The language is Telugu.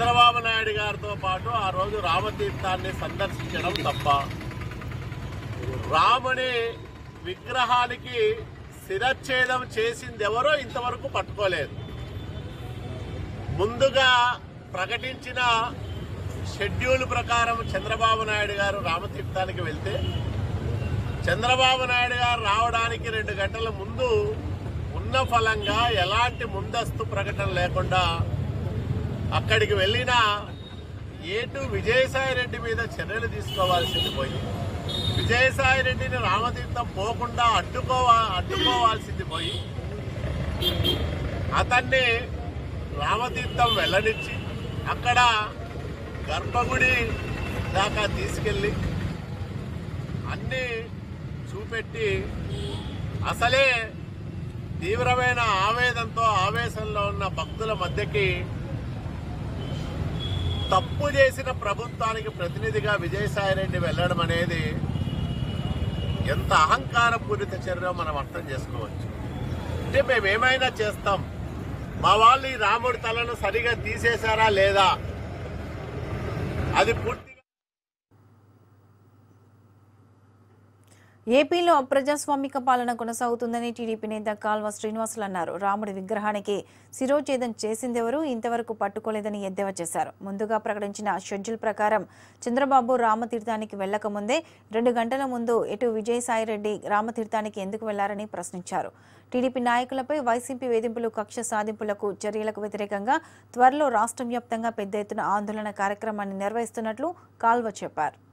చంద్రబాబు నాయుడు గారితో పాటు ఆ రోజు రామతీర్థాన్ని సందర్శించడం తప్ప రాముని విగ్రహానికి శిరచ్ఛేదం చేసింది ఎవరో ఇంతవరకు పట్టుకోలేదు ముందుగా ప్రకటించిన షెడ్యూల్ ప్రకారం చంద్రబాబు నాయుడు గారు రామతీర్థానికి వెళ్తే చంద్రబాబు నాయుడు గారు రావడానికి రెండు గంటల ముందు ఉన్న ఫలంగా ఎలాంటి ముందస్తు ప్రకటన లేకుండా అక్కడికి వెళ్ళిన ఏటు విజయసాయి రెడ్డి మీద చర్యలు తీసుకోవాల్సింది పోయి విజయసాయి రెడ్డిని రామతీర్థం పోకుండా అడ్డుకోవా అడ్డుకోవాల్సింది పోయి అతన్ని రామతీర్థం వెళ్ళనిచ్చి అక్కడ గర్భగుడి దాకా తీసుకెళ్ళి అన్నీ చూపెట్టి అసలే తీవ్రమైన ఆవేదంతో ఆవేశంలో ఉన్న భక్తుల మధ్యకి తప్పు చేసిన ప్రభుత్వానికి ప్రతినిధిగా విజయసాయిరెడ్డి వెళ్ళడం అనేది ఎంత అహంకారపూరిత చర్య మనం అర్థం చేసుకోవచ్చు అంటే మేము ఏమైనా చేస్తాం మా వాళ్ళు ఈ రాముడి తలను సరిగా తీసేశారా లేదా అది పూర్తిగా ఏపీలో అప్రజాస్వామిక పాలన కొనసాగుతుందని టీడీపీ నేత కాల్వ శ్రీనివాసులు అన్నారు రాముడి విగ్రహానికి శిరోఛేదం చేసిందెవరూ ఇంతవరకు పట్టుకోలేదని ఎద్దేవా చేశారు ముందుగా ప్రకటించిన షెడ్యూల్ ప్రకారం చంద్రబాబు రామతీర్థానికి వెళ్లకముందే రెండు గంటల ముందు ఎటు విజయసాయిరెడ్డి రామతీర్థానికి ఎందుకు వెళ్లారని ప్రశ్నించారు టీడీపీ నాయకులపై వైసీపీ వేధింపులు కక్ష సాధింపులకు చర్యలకు వ్యతిరేకంగా త్వరలో రాష్ట్ర వ్యాప్తంగా పెద్ద ఎత్తున ఆందోళన కార్యక్రమాన్ని నిర్వహిస్తున్నట్లు కాల్వ చెప్పారు